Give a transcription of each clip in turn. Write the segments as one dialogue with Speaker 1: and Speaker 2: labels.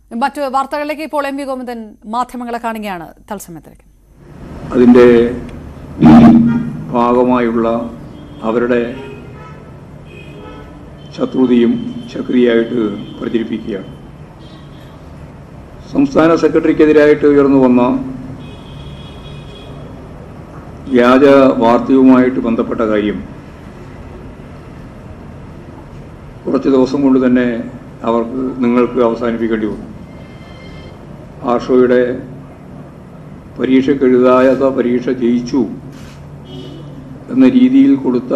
Speaker 1: മറ്റു വാർത്തകളിലേക്ക് ഇപ്പോൾ എം വി ഗോവിന്ദൻ മാധ്യമങ്ങളെ കാണുകയാണ് തത്സമയത്തിലേക്ക്
Speaker 2: അതിൻ്റെ ഭാഗമായുള്ള അവരുടെ ശത്രുതയും ശക്തിയായിട്ട് പ്രചരിപ്പിക്കുകയാണ് സംസ്ഥാന സെക്രട്ടറിക്കെതിരായിട്ട് ഉയർന്നു വന്ന വ്യാജ വാർത്തയുമായിട്ട് ബന്ധപ്പെട്ട കാര്യം കുറച്ച് ദിവസം കൊണ്ട് തന്നെ അവർക്ക് നിങ്ങൾക്ക് അവസാനിപ്പിക്കേണ്ടി വന്നു ആർഷോയുടെ പരീക്ഷയ്ക്ക് എഴുതാത്ത പരീക്ഷ ജയിച്ചു എന്ന രീതിയിൽ കൊടുത്ത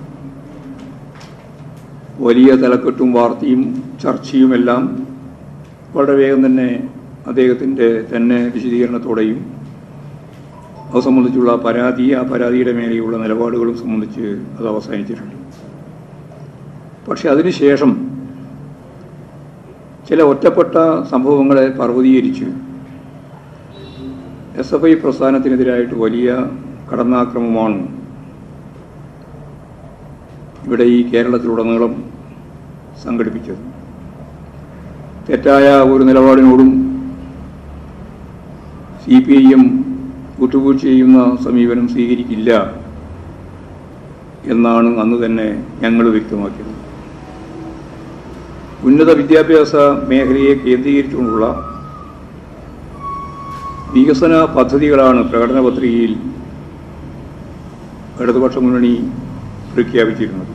Speaker 2: വലിയ തലക്കെട്ടും വാർത്തയും ചർച്ചയുമെല്ലാം വളരെ വേഗം തന്നെ അദ്ദേഹത്തിൻ്റെ തന്നെ വിശദീകരണത്തോടെയും അത് സംബന്ധിച്ചുള്ള പരാതി ആ പരാതിയുടെ മേലെയുള്ള നിലപാടുകളും സംബന്ധിച്ച് അത് അവസാനിച്ചിട്ടുണ്ട് പക്ഷെ അതിനുശേഷം ചില ഒറ്റപ്പെട്ട സംഭവങ്ങളെ പർവ്വതീകരിച്ച് എസ് എഫ് ഐ പ്രസ്ഥാനത്തിനെതിരായിട്ട് വലിയ കടന്നാക്രമമാണ് ഇവിടെ ഈ കേരളത്തിലുടനീളം സംഘടിപ്പിച്ചത് തെറ്റായ ഒരു നിലപാടിനോടും സി പി ഐ എം വിട്ടുവീഴ്ച ചെയ്യുന്ന സമീപനം സ്വീകരിക്കില്ല എന്നാണ് അന്ന് തന്നെ ഞങ്ങൾ വ്യക്തമാക്കിയത് ഉന്നത വിദ്യാഭ്യാസ മേഖലയെ കേന്ദ്രീകരിച്ചുകൊണ്ടുള്ള വികസന പദ്ധതികളാണ് പ്രകടന പത്രികയിൽ ഇടതുപക്ഷ മുന്നണി പ്രഖ്യാപിച്ചിരുന്നത്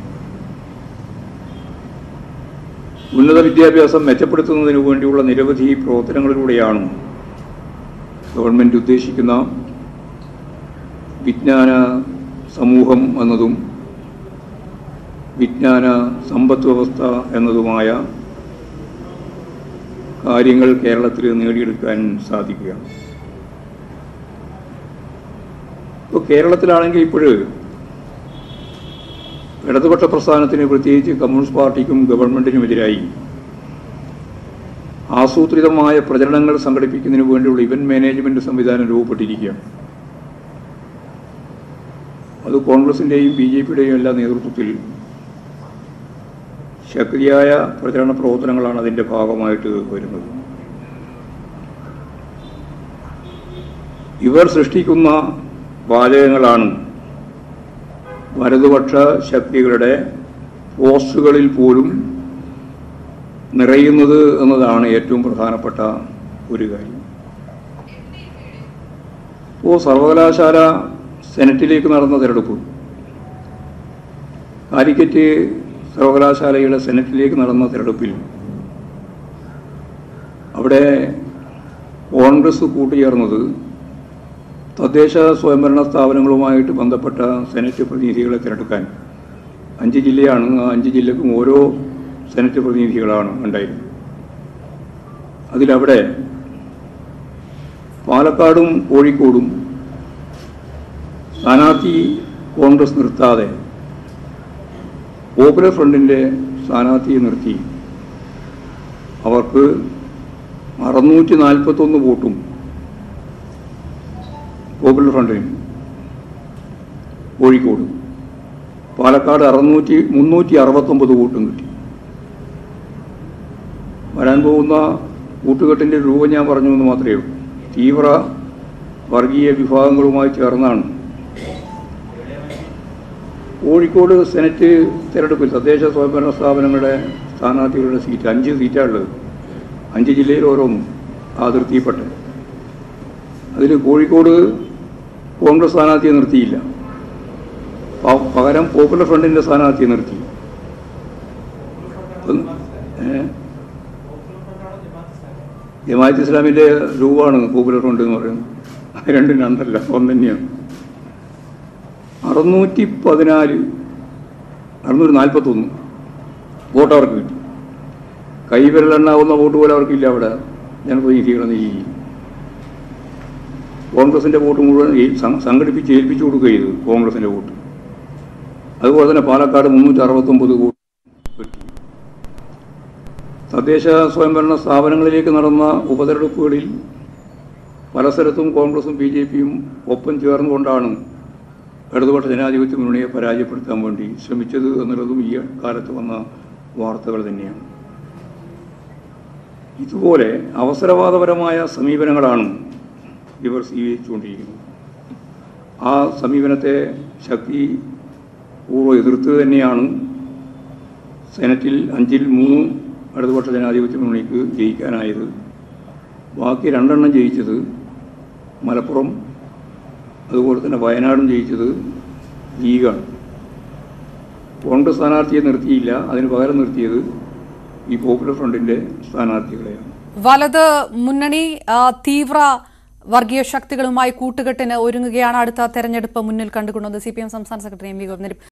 Speaker 2: ഉന്നത വിദ്യാഭ്യാസം മെച്ചപ്പെടുത്തുന്നതിനു വേണ്ടിയുള്ള നിരവധി പ്രവർത്തനങ്ങളിലൂടെയാണ് ഗവൺമെൻറ് ഉദ്ദേശിക്കുന്ന വിജ്ഞാന സമൂഹം എന്നതും വിജ്ഞാന സമ്പദ് വ്യവസ്ഥ എന്നതുമായ കാര്യങ്ങൾ കേരളത്തിൽ നേടിയെടുക്കാൻ സാധിക്കുകയാണ് ഇപ്പോൾ കേരളത്തിലാണെങ്കിൽ ഇപ്പോഴ് ഇടതുപക്ഷ പ്രസ്ഥാനത്തിന് പ്രത്യേകിച്ച് കമ്മ്യൂണിസ്റ്റ് പാർട്ടിക്കും ഗവൺമെന്റിനുമെതിരായി ആസൂത്രിതമായ പ്രചരണങ്ങൾ സംഘടിപ്പിക്കുന്നതിന് വേണ്ടിയുള്ള ഇവന്റ് മാനേജ്മെന്റ് സംവിധാനം രൂപപ്പെട്ടിരിക്കുകയാണ് അത് കോൺഗ്രസിൻ്റെയും ബി ജെ പിയുടെയും എല്ലാ നേതൃത്വത്തിൽ ശക്തിയായ പ്രചരണ പ്രവർത്തനങ്ങളാണ് അതിൻ്റെ ഭാഗമായിട്ട് വരുന്നത് ഇവർ സൃഷ്ടിക്കുന്ന വാചകങ്ങളാണ് വലതുപക്ഷ ശക്തികളുടെ പോസ്റ്റുകളിൽ പോലും നിറയുന്നത് എന്നതാണ് ഏറ്റവും പ്രധാനപ്പെട്ട ഒരു കാര്യം ഇപ്പോൾ സർവകലാശാല സെനറ്റിലേക്ക് നടന്ന തെരഞ്ഞെടുപ്പ് കാലിക്കറ്റ് സർവകലാശാലയുടെ സെനറ്റിലേക്ക് നടന്ന തെരഞ്ഞെടുപ്പിൽ അവിടെ കോൺഗ്രസ് കൂട്ടുചേർന്നത് തദ്ദേശ സ്വയംഭരണ സ്ഥാപനങ്ങളുമായിട്ട് ബന്ധപ്പെട്ട സെനറ്റ് പ്രതിനിധികളെ തിരഞ്ഞെടുക്കാൻ അഞ്ച് ജില്ലയാണ് ആ അഞ്ച് ജില്ലക്കും ഓരോ സെനറ്റ് പ്രതിനിധികളാണ് ഉണ്ടായിരുന്നത് അതിലവിടെ പാലക്കാടും കോഴിക്കോടും സ്ഥാനാർത്ഥി കോൺഗ്രസ് നിർത്താതെ പോപ്പുലർ ഫ്രണ്ടിൻ്റെ സ്ഥാനാർത്ഥിയെ നിർത്തി അവർക്ക് അറുന്നൂറ്റി നാൽപ്പത്തൊന്ന് വോട്ടും പോപ്പുലർ ഫ്രണ്ടിന് കോഴിക്കോട് പാലക്കാട് അറുന്നൂറ്റി മുന്നൂറ്റി അറുപത്തൊമ്പത് വോട്ടും കിട്ടി വരാൻ പോകുന്ന കൂട്ടുകെട്ടിൻ്റെ രൂപം ഞാൻ പറഞ്ഞു എന്ന് മാത്രമേ ഉള്ളൂ തീവ്ര വർഗീയ വിഭാഗങ്ങളുമായി ചേർന്നാണ് കോഴിക്കോട് സെനറ്റ് തിരഞ്ഞെടുപ്പിൽ തദ്ദേശ സ്വയംഭരണ സ്ഥാപനങ്ങളുടെ സ്ഥാനാർത്ഥികളുടെ സീറ്റ് അഞ്ച് സീറ്റാണുള്ളത് അഞ്ച് ജില്ലയിൽ ഓരോന്നും അതിർത്തിയിൽപ്പെട്ട അതിൽ കോഴിക്കോട് കോൺഗ്രസ് സ്ഥാനാർത്ഥിയെ നിർത്തിയില്ല പ- പകരം പോപ്പുലർ ഫ്രണ്ടിൻ്റെ സ്ഥാനാർത്ഥിയെ നിർത്തി ഒന്ന് ഏ? ജമാഅത്ത് ഇസ്ലാമിൻ്റെ രൂപമാണ് പോപ്പുലർ ഫ്രണ്ട് എന്ന് പറയുന്നത് അത് രണ്ടും രണ്ടല്ല ഒന്ന് തന്നെയാണ് അറുന്നൂറ്റി പതിനാല് അറുന്നൂറ്റി നാൽപ്പത്തൊന്ന് വോട്ട് അവർക്ക് കിട്ടി കൈവിരലെണ്ണാവുന്ന വോട്ട് പോലെ അവർക്കില്ല അവിടെ ജനപ്രതിനിധികളെന്ന ഈ കോൺഗ്രസിൻ്റെ വോട്ട് മുഴുവൻ ഈ സം- സംഘടിപ്പിച്ച് ഏൽപ്പിച്ചു കൊടുക്കുക ചെയ്തു കോൺഗ്രസിൻ്റെ വോട്ട് അതുപോലെ തന്നെ പാലക്കാട് മുന്നൂറ്റി അറുപത്തൊമ്പത് വോട്ട് കിട്ടി തദ്ദേശ സ്വയംഭരണ സ്ഥാപനങ്ങളിലേക്ക് നടന്ന ഉപതെരഞ്ഞെടുപ്പുകളിൽ പല സ്ഥലത്തും കോൺഗ്രസും ബി ജെ പിയും ഒപ്പം ചേർന്നുകൊണ്ടാണ് ഇടതുപക്ഷ ജനാധിപത്യ മുന്നണിയെ പരാജയപ്പെടുത്താൻ വേണ്ടി ശ്രമിച്ചത് എന്നുള്ളതും ഈ കാലത്ത് വന്ന വാർത്തകൾ തന്നെയാണ് ഇതുപോലെ അവസരവാദപരമായ സമീപനങ്ങളാണ് ഇവർ സ്വീകരിച്ചുകൊണ്ടിരിക്കുന്നത് ആ സമീപനത്തെ ശക്തി പൂർവ്വം എതിർത്ത് തന്നെയാണ് സെനറ്റിൽ അഞ്ചിൽ മൂന്ന് ഇടതുപക്ഷ ജനാധിപത്യ മുന്നണിക്ക് ജയിക്കാനായത് ബാക്കി രണ്ടെണ്ണം ജയിച്ചത് മലപ്പുറം അതുപോലെ തന്നെ വയനാടും ജയിച്ചത് ലീഗാണ് കോൺഗ്രസ് സ്ഥാനാർത്ഥിയെ നിർത്തിയില്ല അതിന് പകരം നിർത്തിയത് ഈ പോപ്പുലർ ഫ്രണ്ടിൻ്റെ സ്ഥാനാർത്ഥികളെയാണ്
Speaker 1: വലത് മുന്നണി ആ, തീവ്ര വർഗീയ ശക്തികളുമായി കൂട്ടുകെട്ടിന് ഒരുങ്ങുകയാണ് അടുത്ത തെരഞ്ഞെടുപ്പ് മുന്നിൽ കണ്ടുകൊണ്ടുവന്നത് സി പി എം സംസ്ഥാന സെക്രട്ടറി എം വി ഗോവിന്ദൻ